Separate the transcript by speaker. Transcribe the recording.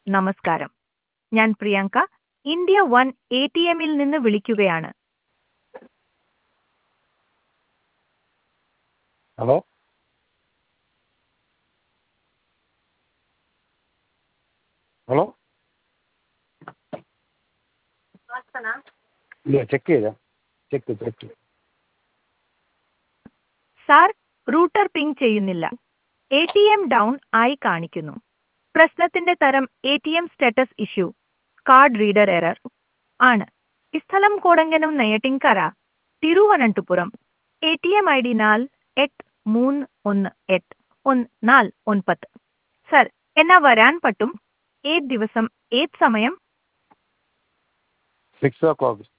Speaker 1: നമസ്കാരം ഞാൻ Priyanka India one A T എമ്മിൽ നിന്ന് വിളിക്കുകയാണ്
Speaker 2: ഹലോ ഹലോ ഇല്ല ചെക്ക് ചെയ്തോ check check
Speaker 1: sir router ping ചെയ്യുന്നില്ല എ ടി എം ഡൗൺ ആയി കാണിക്കുന്നു പ്രശ്നത്തിന്റെ തരം A T M status issue card reader error ആണ് ഈ സ്ഥലം കോടങ്ങനും Neyyattinkara Thiruvananthapuram A T M I D നാൽ എട്ട് മൂന്ന് ഒന്ന് എട്ട് ഒന്ന് നാല് ഒൻപത് സർ എന്നാ വരാൻ പറ്റും ഏത് ദിവസം ഏത് സമയം
Speaker 2: സിക്സ് ഓ ക്ലോക്ക്